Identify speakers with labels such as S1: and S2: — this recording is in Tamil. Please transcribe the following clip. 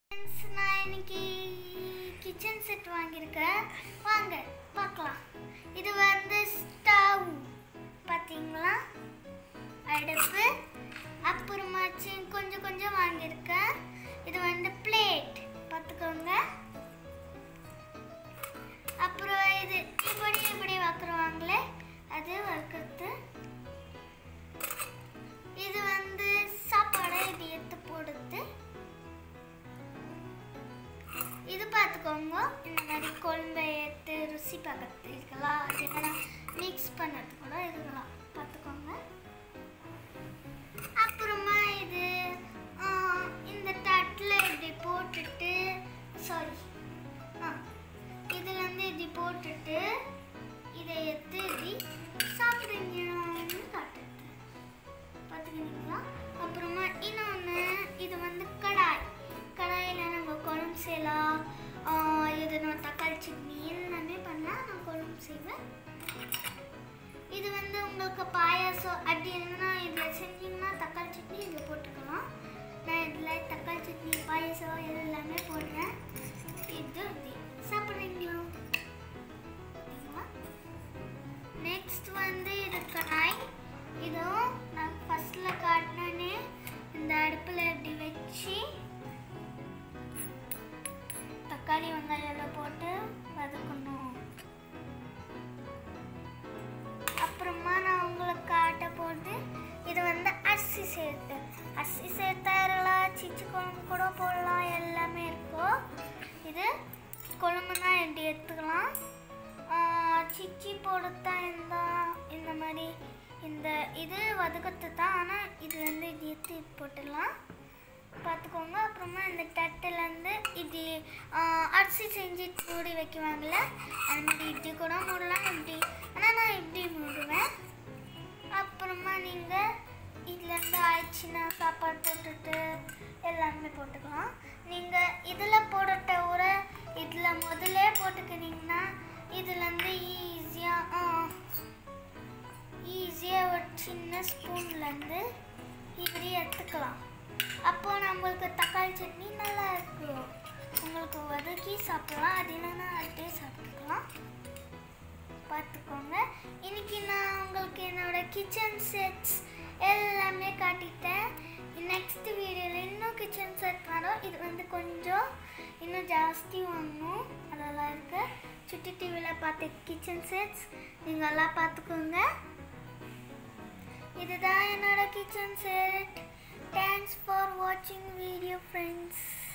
S1: Friends, நான் இன்னைக்கு கிச்சன் செட் வாங்கியிருக்கேன் வாங்க பார்க்கலாம் இது வந்து ஸ்டவ் பார்த்தீங்களா அடுப்பு அப்புறமாச்சு கொஞ்சம் கொஞ்சம் வாங்கியிருக்கேன் இது வந்து பிளேட் பார்த்துக்கோங்க அப்புறம் இது இப்படி இப்படி வைக்கிறவாங்களே அது வைக்கிறது இது வந்து சாப்பாடை இது எடுத்து போடுறது இது பார்த்துக்கோங்க இந்த மாதிரி குழம்பை எடுத்து ருசி பார்க்கறது இருக்கலாம் அது என்னன்னா மிக்ஸ் பண்ணுறது கூட இருக்கலாம் பார்த்துக்கோங்க அப்புறமா இது ஆ, இந்த தட்டில் இப்படி போட்டுட்டு சாரி ஆ இதில் வந்து இப்படி போட்டுட்டு இதை எடுத்து இப்படி சாப்பிடுங்கன்னு காட்டுறது பார்த்துக்கிறீங்களா அப்புறமா இன்னொன்று இது வந்து கடாய் கடாயில் நம்ம குழம்பு செய்யலாம் ஆஹ் இது நான் தக்காளி சட்னி எல்லாமே பண்ணலாம் நான் குழம்பு செய்வேன் இது வந்து உங்களுக்கு பாயாசம் அப்படி என்னன்னா இதில் செஞ்சீங்கன்னா தக்காளி சட்னி இதில் போட்டுக்கலாம் நான் இதில் தக்காளி சட்னி பாயாசம் எல்லாமே போடுறேன் இது இப்படி சாப்பிட்றீங்களா நெக்ஸ்ட் வந்து இது கடாய் இதுவும் நான் ஃபர்ஸ்ட்ல காட்டினே இந்த அடுப்பில் இப்படி வச்சு தக்காளி வெங்காயம் எல்லாம் போட்டு வதக்கணும் அப்புறமா நான் உங்களுக்கு காட்ட போட்டு இது வந்து அரிசி சேர்த்து அரிசி சேர்த்தாரலாம் சிச்சு குழம்பு கூட போடலாம் எல்லாமே இருக்கும் இது குழம்புனா எப்படி எடுத்துக்கலாம் ஆஹ் சிச்சி போடுத்தா இந்த இந்த மாதிரி இந்த இது வதக்கத்து தான் ஆனால் இது வந்து இது எடுத்து இது போட்டுடலாம் பார்த்துக்கோங்க அப்புறமா இந்த தட்டிலேருந்து இப்படி ஆஹ், அரிசி செஞ்சு மூடி வைக்குவாங்கல்ல அது மாதிரி இப்படி கூட மூடலாம் இப்படி ஆனால் நான் இப்படி மூடுவேன் அப்புறமா நீங்கள் இதுலேருந்து ஆயிடுச்சுன்னா சாப்பாடு போட்டுட்டு எல்லாமே போட்டுக்கலாம் நீங்கள் இதில் போடட்ட உர இதில் முதல்ல போட்டுக்கினீங்கன்னா இதுலேருந்து ஈஸியாக ஈஸியாக ஒரு சின்ன ஸ்பூன்லேருந்து இப்படி எடுத்துக்கலாம் அப்போ நம்மளுக்கு தக்காளி சட்னி நல்லா இருக்கும் உங்களுக்கு வதக்கி சாப்பிடலாம் அது இல்லைன்னா அப்படியே சாப்பிட்டுக்கலாம் பார்த்துக்கோங்க இன்னைக்கு நான் உங்களுக்கு என்னோட கிச்சன் செட்ஸ் எல்லாமே காட்டிட்டேன் நெக்ஸ்ட் வீடியோவில் இன்னும் கிச்சன் செட் வரும் இது வந்து கொஞ்சம் இன்னும் ஜாஸ்தி வாங்கணும் அதெல்லாம் இருக்கு சுட்டி டிவியில் பார்த்த கிச்சன் செட்ஸ் நீங்கள் எல்லாம் பார்த்துக்கோங்க இதுதான் என்னோட கிச்சன் செட் தேங்க்ஸ் ஃபார் வாட்சிங் வீடியோ ஃப்ரெண்ட்ஸ்